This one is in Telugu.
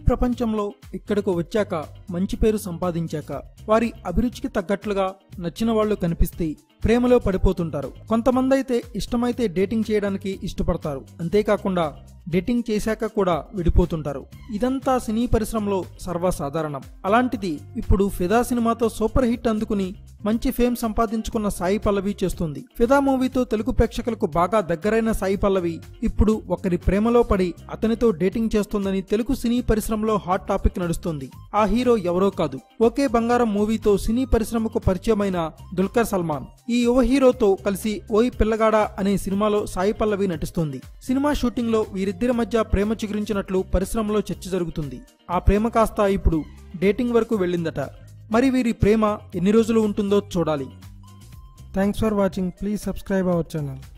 ప్రపంచంలో ఇక్కడకు వచ్చాక మంచి పేరు సంపాదించాక వారి అభిరుచికి తగ్గట్లుగా నచ్చిన వాళ్ళు కనిపిస్తే ప్రేమలో పడిపోతుంటారు కొంతమంది అయితే ఇష్టమైతే డేటింగ్ చేయడానికి ఇష్టపడతారు అంతేకాకుండా డేటింగ్ చేశాక కూడా విడిపోతుంటారు ఇదంతా సినీ పరిశ్రమలో సర్వసాధారణం అలాంటిది ఇప్పుడు ఫిదా సినిమాతో సూపర్ హిట్ అందుకుని మంచి ఫేమ్ సంపాదించుకున్న సాయి పల్లవి చేస్తుంది ఫిదా మూవీతో తెలుగు ప్రేక్షకులకు బాగా దగ్గరైన సాయి పల్లవి ఇప్పుడు ఒకరి ప్రేమలో పడి అతనితో డేటింగ్ చేస్తుందని తెలుగు సినీ పరిశ్రమలో హాట్ టాపిక్ నడుస్తుంది ఆ హీరో ఎవరో కాదు ఒకే బంగారం మూవీతో సినీ పరిశ్రమకు పరిచయమైన దుల్కర్ సల్మాన్ ఈ యువ హీరోతో కలిసి ఓయ్ పిల్లగాడ అనే సినిమాలో సాయి పల్లవి నటిస్తుంది సినిమా షూటింగ్ లో వీరిద్దరి మధ్య ప్రేమ చిగురించినట్లు పరిశ్రమలో చర్చ జరుగుతుంది ఆ ప్రేమ కాస్త ఇప్పుడు డేటింగ్ వరకు వెళ్ళిందట మరి వీరి ప్రేమ ఎన్ని రోజులు ఉంటుందో చూడాలి thanks for watching please subscribe our channel